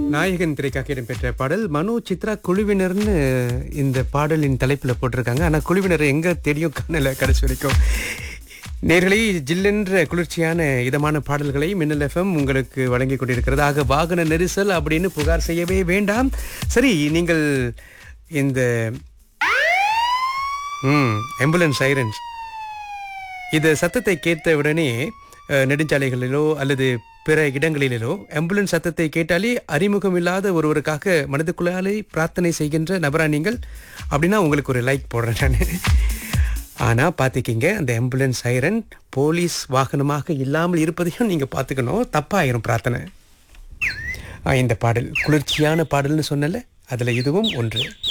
நாயகன் திரைக்காக இடம்பெற்ற பாடல் மனோ சித்ரா குழுவினர்னு இந்த பாடலின் தலைப்புல போட்டிருக்காங்க ஆனா குழுவினர் எங்க தேடியும் காணல கடைசி வரைக்கும் நேர்களை ஜில்லென்ற குளிர்ச்சியான இதமான பாடல்களை மின்னல் எஃப்எம் உங்களுக்கு வழங்கி கொண்டிருக்கிறது ஆக வாகன நெரிசல் அப்படின்னு புகார் செய்யவே வேண்டாம் சரி நீங்கள் இந்த ம் ஆம்புலன்ஸ் சைரன்ஸ் இந்த சத்தத்தை கேட்ட உடனே அஹ், நெடுஞ்சாலைகளிலோ அல்லது பிற இடங்களிலோ ஆம்புலன்ஸ் சத்தத்தை கேட்டாலே அறிமுகம் இல்லாத ஒருவருக்காக மனதுக்குள்ளாலே பிரார்த்தனை செய்கின்ற நபரா நீங்கள் அப்படின்னா உங்களுக்கு ஒரு லைக் போடுறேன் நான் ஆனால் பார்த்துக்கிங்க அந்த ஆம்புலன்ஸ் சைரன் போலீஸ் வாகனமாக இல்லாமல் இருப்பதையும் நீங்கள் பார்த்துக்கணும் தப்பாயிரும் பிரார்த்தனை ஆ, இந்த பாடல் குளிர்ச்சியான பாடல்னு சொன்னல அதில் இதுவும் ஒன்று